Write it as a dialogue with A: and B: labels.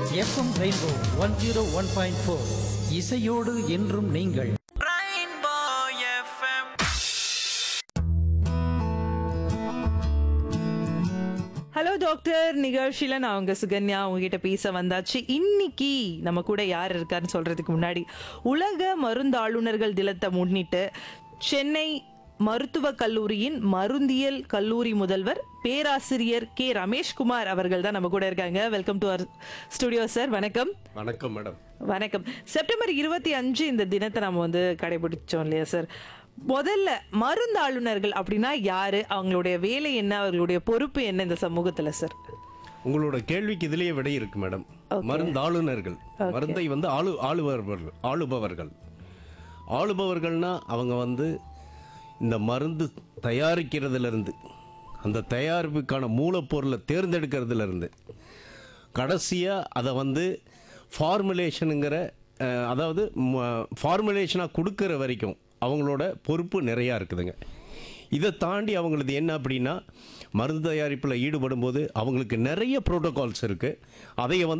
A: FM rainbow one zero one point four இசையோடு என்றும் நீங்கள்
B: Rainbow FM.
C: ஹலோ டாக்டர் நிகழ்ச்சியில நான் உங்க சுகன்யா உங்ககிட்ட பேச வந்தாச்சு இன்னைக்கு நம்ம கூட யார் இருக்காருன்னு சொல்றதுக்கு முன்னாடி உலக மருந்தாளுநர்கள் தினத்தை முன்னிட்டு சென்னை மருத்துவக் கல்லூரியின் மருந்தியல் கல்லூரி முதல்வர் பேராசிரியர் கே ரமேஷ்குமார் அவர்கள் தான் நம்ம கூட இருக்காங்க welcome to our studio sir வணக்கம்
D: வணக்கம் மேடம்
C: வணக்கம் செப்டம்பர் இருபத்தி அஞ்சு இந்த தினத்தை நம்ம வந்து கடைபிடிச்சோம் இல்லையா சார் முதல்ல மருந்தாளுநர்கள் அப்படின்னா யாரு அவங்களுடைய வேலை என்ன அவர்களுடைய பொறுப்பு என்ன இந்த சமூகத்துல சார்
D: உங்களோட கேள்விக்கு இதுலயே விடை இருக்கு மேடம் மருந்தாளுநர்கள் மருந்தை வந்து ஆளு ஆளுபவர்கள் ஆளுபவர்கள் ஆளுபவர்கள்னா அவங்க வந்து இந்த மருந்து தயாரிக்கிறதுல இருந்து அந்த தயாரிப்புக்கான மூலப்பொருளை தேர்ந்தெடுக்கிறதுல இருந்து கடைசியாக அதை வந்து ஃபார்முலேஷனுங்கிற அஹ், அதாவது ஃபார்முலேஷனாக கொடுக்குற வரைக்கும் அவங்களோட பொறுப்பு நிறையா இருக்குதுங்க இதை தாண்டி அவங்களது என்ன அப்படின்னா மருந்து தயாரிப்பில் ஈடுபடும் போது அவங்களுக்கு நிறைய ப்ரோட்டோகால்ஸ் இருக்குது அதைய வந்து